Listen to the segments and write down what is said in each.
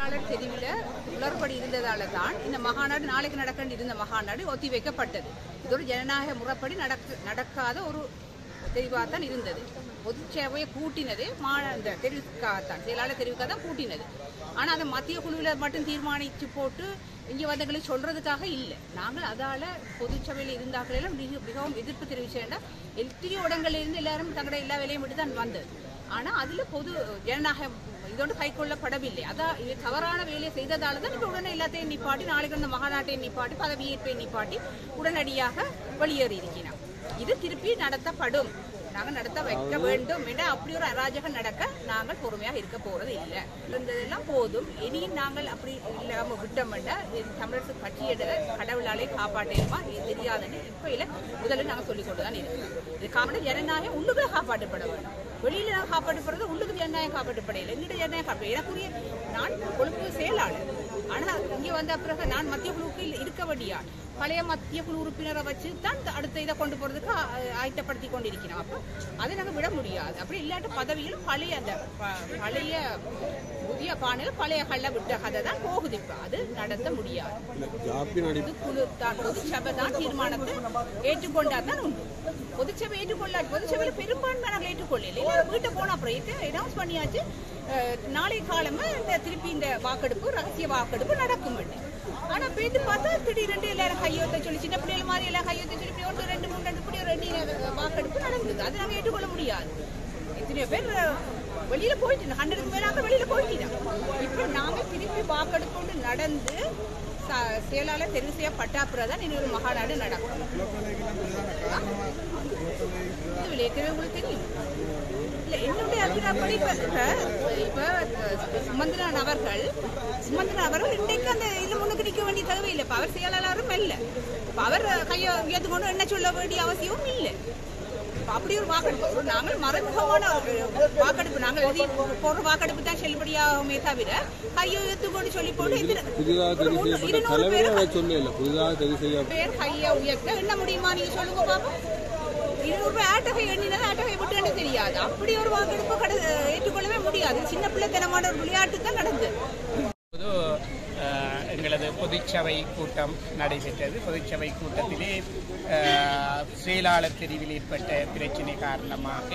செயலாளர் தெரிவில் உளறுபடி இருந்ததால தான் இந்த மகாநாடு நாளைக்கு நடக்க இருந்த மகாநாடு ஒத்தி வைக்கப்பட்டது இது ஒரு ஜனநாயக முறைப்படி நடக்க நடக்காத ஒரு தெரிவாக தான் இருந்தது பொது சேவையை கூட்டினது மா இந்த தெரிவுக்காகத்தான் செயலாளர் தெரிவுக்காக தான் கூட்டினது ஆனால் அதை மத்திய குழுவில் மட்டும் தீர்மானித்து போட்டு இங்கே வந்தவங்களை சொல்றதுக்காக இல்லை நாங்கள் அதால பொதுச்சபையில் இருந்தார்களெல்லாம் மிக மிகவும் எதிர்ப்பு தெரிவிச்சேன்னா எத்தனையோ இடங்கள்ல இருந்து எல்லாரும் தங்களோட எல்லா வேலையும் விட்டு தான் வந்தது ஆனா அதுல பொது ஜனநாயகம் இதோடு கை கொள்ளப்படவில்லை அதான் இது தவறான வேலையை செய்ததால தான் இப்ப உடனே எல்லாத்தையும் நிப்பாட்டி நாளைக்கு வந்து மகாநாட்டையும் நிப்பாட்டி பதவியேற்பை நிப்பாட்டி உடனடியாக வெளியேறி இருக்கிறோம் இது திருப்பி நடத்தப்படும் நாங்கள் நடத்த வைக்க வேண்டும் என அப்படி ஒரு அராஜகம் நடக்க நாங்கள் பொறுமையாக இருக்க போறது இல்லை இருந்ததெல்லாம் போதும் இனியும் நாங்கள் அப்படி இல்லாம விட்டோம் தமிழரசு கட்சியோட கடவுளாலே காப்பாற்றேமா இது தெரியாதுன்னு இப்ப இல்ல முதல்ல நாங்கள் சொல்லிக் கொண்டுதான் இருக்கிறோம் இது காரணம் ஜனநாயகம் உள்ளுக்குள்ள காப்பாற்றப்பட வேண்டும் வெளியில நான் காப்பாற்றப்படுறது உள்ளுக்கு ஜனநாயகம் காப்பாற்றப்படையில எங்கிட்ட ஜனநாயகம் காப்பாற்ற எனக்குரிய நான் கொழுப்பு செயலாளர் ஆனா இங்க வந்த பிறகு நான் மத்திய குழுவுக்கு இருக்க வேண்டியாள் பழைய மத்திய குழு உறுப்பினரை வச்சு தான் இந்த அடுத்த இதை கொண்டு போறதுக்கு ஆ- ஆயத்தப்படுத்தி கொண்டிருக்கிறோம் அப்போ அதை நாங்கள் விட முடியாது அப்படி இல்லாட்ட பதவியிலும் பழைய அந்த ப- பழைய புதிய பானையில் பழைய கல்ல விட்ட கதை தான் போகுது இப்போ அது நடத்த முடியாது ஜாப்பின் அடி பொது குழு தான் பொதுச்சபை தான் தீர்மானத்தை ஏற்றுக்கொண்டால் தான் உண்டு பொதுச்சபை ஏற்றுக்கொள்ளாது பொதுச்சபையில் பெரும்பான்மை நாங்கள் ஏற்றுக்கொள்ளல இல்லை வீட்டை போன அப்புறம் அனௌன்ஸ் பண்ணியாச்சு அஹ், நாளை காலமா இந்த திருப்பி இந்த வாக்கெடுப்பு ரகசிய வாக்கெடுப்பு நடக்கும் ஆனா பேத்து பார்த்தா திடீரென்று எல்லாரும் கையொத்த சொல்லி சின்ன பிள்ளைகள் மாதிரி எல்லாம் கையொத்த சொல்லி இப்படி ஒன்று ரெண்டு மூணு ரெண்டு இப்படி ஒரு ரெண்டு வாக்கெடுப்பு நடந்தது அது நாங்கள் ஏற்றுக்கொள்ள முடியாது எத்தனையோ பேர் வெளியில போயிட்டு ஹண்ட்ரடுக்கு மேலாக வெளியில போயிட்டோம் இப்ப நாங்க திருப்பி வாக்கெடுப்பு கொண்டு நடந்து ச- செயலாளர் தெரிவு செய்யப்பட்ட அப்புறம் தான் இன்னொரு மகாநாடு நடக்கும் இது விளையாட்டு உங்களுக்கு தெரியும் இல்ல என்னுடைய அபிப்பிராயப்படி இப்ப இப்ப இப்ப சுமந்திரன் அவர்கள் சுமந்திரன் அவர்கள் இன்றைக்கு அந்த இதுல முன்னுக்கு நிற்க வேண்டிய தேவையில்லை இப்ப அவர் செயலாளரும் இல்ல இப்ப அவர் கையை உயர்த்து கொண்டு என்ன சொல்ல வேண்டிய அவசியமும் இல்லை இப்ப அப்படி ஒரு வாக்கெடுப்பு ஒரு நாங்கள் மறைமுகமான ஒரு வாக்கெடுப்பு நாங்கள் எழுதி போடுற வாக்கெடுப்பு தான் செல்லுபடியாகுமே தவிர கையை உயர்த்து கொண்டு சொல்லி போட்டு இதுல புதிதாக ஒரு தெரிவு முன்னூறு- செய்யப்பட்ட இருநூறு தலைவரை பேர் அதை சொல்லல புதிதாக தெரிவு செய்ய பேர் கையை உயர்த்த என்ன முடியுமா நீங்க சொல்லுங்க பாப்போம் இருநூறு ரூபாய் ஆட்டகை எண்ணினது ஆட்டகை விட்டு தெரியாது அப்படி ஒரு வாக்கெடுப்பு கட ஏற்றுக்கொள்ளவே முடியாது சின்ன பிள்ளைத்தனமான ஒரு விளையாட்டு தான் நடந்தது பொது அஹ், எங்களது பொதுச்சபை கூட்டம் நடைபெற்றது பொதுச்சபை கூட்டத்திலே அஹ், செயலாளர் தெரிவில் ஏற்பட்ட பிரச்சினை காரணமாக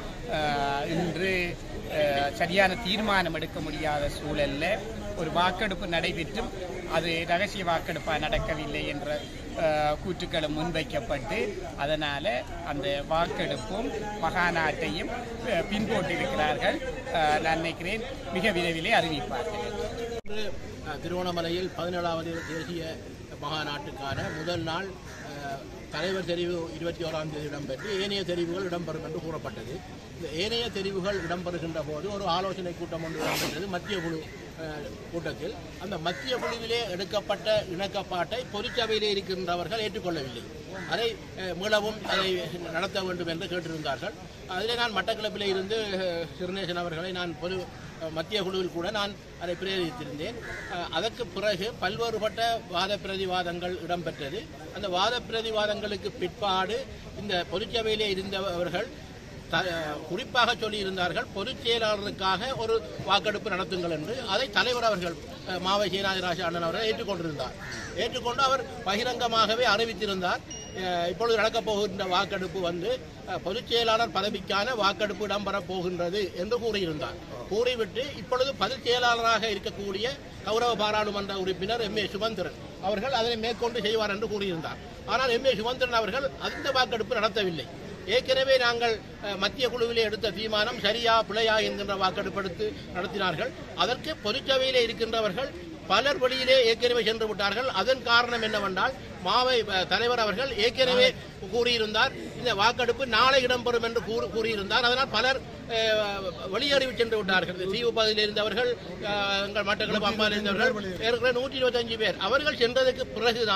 அஹ், இன்று அஹ், சரியான தீர்மானம் எடுக்க முடியாத சூழல்ல ஒரு வாக்கெடுப்பு நடைபெற்றும் அது ரகசிய வாக்கெடுப்பாக நடக்கவில்லை என்ற அஹ், கூற்றுக்களும் முன்வைக்கப்பட்டு அதனால அந்த வாக்கெடுப்பும் மகாநாட்டையும் அஹ், பின்போட்டிருக்கிறார்கள் அஹ், நான் நினைக்கிறேன் மிக விரைவிலே அறிவிப்பார்கள் இன்று அஹ், திருவண்ணாமலையில் பதினேழாவது தேசிய மகாநாட்டுக்கான முதல் நாள் அஹ், தலைவர் தெரிவு இருபத்தி ஓராம் தேதி இடம்பெற்று ஏனைய தெரிவுகள் இடம்பெறும் என்று கூறப்பட்டது இந்த ஏனைய தெரிவுகள் இடம்பெறுகின்ற போது ஒரு ஆலோசனை கூட்டம் ஒன்று இடம்பெற்றது மத்திய குழு அஹ், கூட்டத்தில் அந்த மத்திய குழுவிலே எடுக்கப்பட்ட இணக்கப்பாட்டை பொதுச்சபையிலே இருக்கின்றவர்கள் ஏற்றுக்கொள்ளவில்லை அதை அஹ், மீளவும் அதை நடத்த வேண்டும் என்று கேட்டிருந்தார்கள் அதிலே நான் மட்டக்களப்பிலே இருந்து அஹ், சிறுநேசன் அவர்களை நான் பொது மத்திய குழுவில் கூட நான் அதை பிரேரித்திருந்தேன் அஹ், அதற்கு பிறகு பல்வேறுபட்ட வாத பிரதிவாதங்கள் இடம்பெற்றது அந்த வாத பிரதிவாதங்களுக்கு பிற்பாடு இந்த பொதுச்சபையிலே இருந்தவர்கள் த- குறிப்பாக சொல்லியிருந்தார்கள் பொதுச் செயலாளருக்காக ஒரு வாக்கெடுப்பு நடத்துங்கள் என்று அதை தலைவர் அவர்கள் அஹ், மாவை சீனாதிராஜ அண்ணன் அவர்கள் ஏற்றுக்கொண்டிருந்தார் ஏற்றுக்கொண்டு அவர் பகிரங்கமாகவே அறிவித்திருந்தார் அஹ், இப்பொழுது நடக்கப் போகின்ற வாக்கெடுப்பு வந்து அஹ், பொதுச் செயலாளர் பதவிக்கான வாக்கெடுப்பு இடம்பெறப் போகின்றது என்று கூறியிருந்தார் கூறிவிட்டு இப்பொழுது பொதுச் செயலாளராக இருக்கக்கூடிய கௌரவ பாராளுமன்ற உறுப்பினர் எம் ஏ சுமந்திரன் அவர்கள் அதனை மேற்கொண்டு செய்வார் என்று கூறியிருந்தார் ஆனால் எம் ஏ சுமந்திரன் அவர்கள் அந்த வாக்கெடுப்பு நடத்தவில்லை ஏற்கனவே நாங்கள் அஹ், மத்திய குழுவிலே எடுத்த தீர்மானம் சரியா பிழையா என்கின்ற வாக்கெடுப்பு எடுத்து நடத்தினார்கள் அதற்கு பொதுச்சபையிலே இருக்கின்றவர்கள் பலர் வெளியிலே ஏற்கனவே சென்று விட்டார்கள் அதன் காரணம் என்னவென்றால் மாவை அஹ், தலைவர் அவர்கள் ஏற்கனவே கூறியிருந்தார் இந்த வாக்கெடுப்பு நாளை இடம்பெறும் என்று கூறு- கூறியிருந்தார் அதனால் பலர் அஹ், வெளியேறி சென்று விட்டார்கள் தீவு பகுதியில் இருந்தவர்கள் அஹ், எங்கள் மட்டக்களப்பு அம்பாவில் இருந்தவர்கள் ஏற்கனவே நூற்றி இருபத்தஞ்சு பேர் அவர்கள் சென்றதுக்கு பிறகுதான்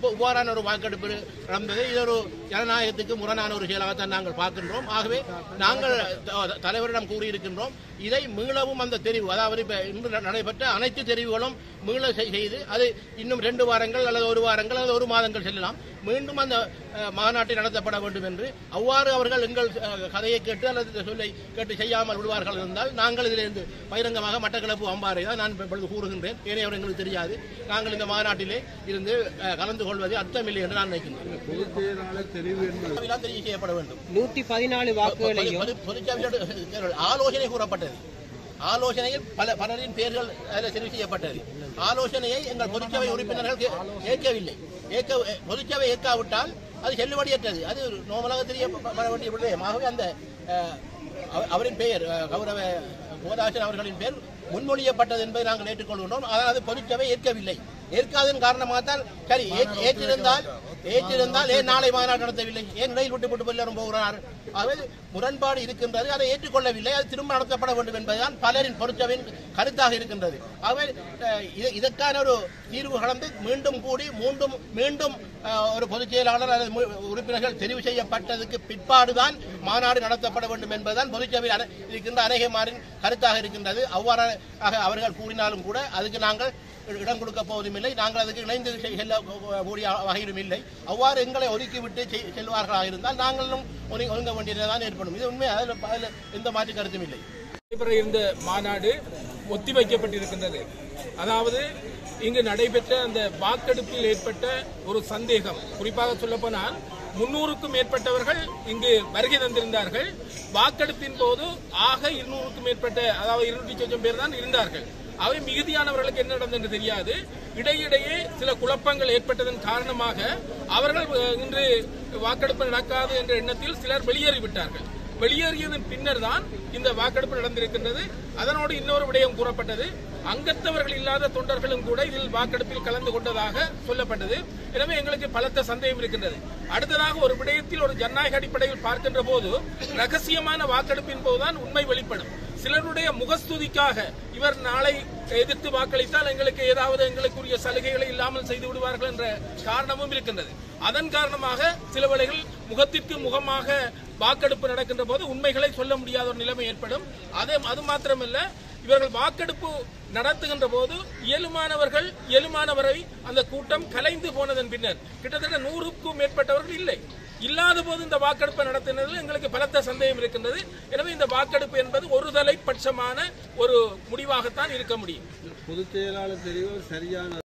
இப்போ இவ்வாறான ஒரு வாக்கெடுப்பு நடந்தது இது ஒரு ஜனநாயகத்துக்கு முரணான ஒரு செயலாகத்தான் நாங்கள் பார்க்கின்றோம் ஆகவே நாங்கள் த- தலைவரிடம் கூறியிருக்கின்றோம் இதை மீளவும் அந்த தெரிவு அதாவது இப்ப இன்று நடைபெற்ற அனைத்து தெரிவுகளும் மீள செய்- செய்து அது இன்னும் ரெண்டு வாரங்கள் அல்லது ஒரு வாரங்கள் அல்லது ஒரு மாதங்கள் செல்லலாம் மீண்டும் அந்த அஹ், மாநாட்டை நடத்தப்பட வேண்டும் என்று அவ்வாறு அவர்கள் எங்கள் அஹ், கதையை கேட்டு அல்லது இந்த சொல்லை கேட்டு செய்யாமல் விடுவார்கள் இருந்தால் நாங்கள் இதிலிருந்து பகிரங்கமாக மட்டக்களப்பு அம்பாறை தான் நான் இப்பொழுது கூறுகின்றேன் ஏனையவர் எங்களுக்கு தெரியாது நாங்கள் இந்த மாநாட்டிலே இருந்து அஹ், கலந்து கொள்வது அர்த்தமில்லை என்று நான் நினைக்கின்றேன் பொதுச் செயலாளர் தெரிவு என்பது அதெல்லாம் தெரிவு செய்யப்பட வேண்டும் நூத்தி பதினாலு வாக்குகளையும் பொது- பொதுச்சபையோடு ஆலோசனை கூறப்பட்டது ஆலோசனையில் பல பலரின் பெயர்கள் அதில் தெரிவு செய்யப்பட்டது ஆலோசனையை எங்கள் பொதுச்சபை உறுப்பினர்கள் கே- ஏற்கவில்லை ஏற்க பொதுச்சபை ஏற்காவிட்டால் அது செல்லுபடியற்றது அது நோமலாக தெரியப்பட வேண்டிய விடயம் ஆகவே அந்த அஹ், அவ- அவரின் பெயர் அஹ், கௌரவ கோதாசன் அவர்களின் பெயர் முன்மொழியப்பட்டது என்பதை நாங்கள் ஏற்றுக்கொள்கின்றோம் ஆனால் அது பொதுச்சபை ஏற்கவில்லை ஏற்காதன் காரணமாகத்தான் சரி ஏற்று- ஏற்றிருந்தால் ஏற்றிருந்தால் ஏன் நாளை மாநாடு நடத்தவில்லை ஏன் இடையில் விட்டு விட்டு எல்லாரும் போகிறார் ஆகவே முரண்பாடு இருக்கின்றது அதை ஏற்றுக்கொள்ளவில்லை அது திரும்ப நடத்தப்பட வேண்டும் என்பதுதான் பலரின் பொருட்சவின் கருத்தாக இருக்கின்றது ஆகவே அஹ், இது- இதற்கான ஒரு தீர்வு கலந்து மீண்டும் கூடி மீண்டும் மீண்டும் அஹ், ஒரு பொதுச் செயலாளர் அல்லது மு- உறுப்பினர்கள் தெரிவு செய்யப்பட்டதுக்கு பிற்பாடுதான் மாநாடு நடத்தப்பட வேண்டும் என்பதுதான் பொதுச்சபையில் அனை- இருக்கின்ற அநேகமாரின் கருத்தாக இருக்கின்றது அவ்வாறாக அவர்கள் கூறினாலும் கூட அதுக்கு நாங்கள் இடம் கொடுக்க போவதும் இல்லை நாங்கள் அதுக்கு இணைந்து செ- செல்ல கூடிய வகையிலும் இல்லை அவ்வாறு எங்களை ஒதுக்கிவிட்டு செய்- செல்வார்களாக இருந்தால் நாங்களும் ஒதுங்க ஒதுங்க வேண்டியதுதான் ஏற்படும் இது உண்மை அதில் அதில் எந்த மாற்று கருத்தும் இல்லை நடைபெற இருந்த மாநாடு ஒத்திவைக்கப்பட்டிருக்கின்றது அதாவது இங்கு நடைபெற்ற அந்த வாக்கெடுப்பில் ஏற்பட்ட ஒரு சந்தேகம் குறிப்பாக சொல்லப்போனால் முன்னூறுக்கும் மேற்பட்டவர்கள் இங்கு வருகை தந்திருந்தார்கள் வாக்கெடுப்பின் போது ஆக இருநூறுக்கும் மேற்பட்ட அதாவது இருநூற்றி சொச்சம் பேர் தான் இருந்தார்கள் அவை மிகுதியானவர்களுக்கு என்ன நடந்தது என்று தெரியாது இடையிடையே சில குழப்பங்கள் ஏற்பட்டதன் காரணமாக அவர்கள் அஹ், இன்று வாக்கெடுப்பு நடக்காது என்ற எண்ணத்தில் சிலர் வெளியேறிவிட்டார்கள் வெளியேறியதன் பின்னர் தான் இந்த வாக்கெடுப்பு நடந்திருக்கின்றது அதனோடு இன்னொரு விடயம் கூறப்பட்டது அங்கத்தவர்கள் இல்லாத தொண்டர்களும் கூட இதில் வாக்கெடுப்பில் கலந்து கொண்டதாக சொல்லப்பட்டது எனவே எங்களுக்கு பலத்த சந்தேகம் இருக்கின்றது அடுத்ததாக ஒரு விடயத்தில் ஒரு ஜனநாயக அடிப்படையில் பார்க்கின்ற போது ரகசியமான வாக்கெடுப்பின் போதுதான் உண்மை வெளிப்படும் சிலருடைய முகஸ்துதிக்காக இவர் நாளை எதிர்த்து வாக்களித்தால் எங்களுக்கு ஏதாவது எங்களுக்குரிய சலுகைகளை இல்லாமல் செய்து விடுவார்கள் என்ற காரணமும் இருக்கின்றது அதன் காரணமாக சில வேளைகள் முகத்திற்கு முகமாக வாக்கெடுப்பு நடக்கின்ற போது உண்மைகளை சொல்ல முடியாத ஒரு நிலைமை ஏற்படும் அதே அது மாத்திரமல்ல இவர்கள் வாக்கெடுப்பு நடத்துகின்ற போது இயலுமானவர்கள் இயலுமானவரை அந்த கூட்டம் கலைந்து போனதன் பின்னர் கிட்டத்தட்ட நூறுக்கும் மேற்பட்டவர்கள் இல்லை இல்லாத போது இந்த வாக்கெடுப்பை நடத்தினதில் எங்களுக்கு பலத்த சந்தேகம் இருக்கின்றது எனவே இந்த வாக்கெடுப்பு என்பது ஒருதலை பட்சமான ஒரு முடிவாகத்தான் இருக்க முடியும் பொதுச் செயலாளர் தெரிவு சரியான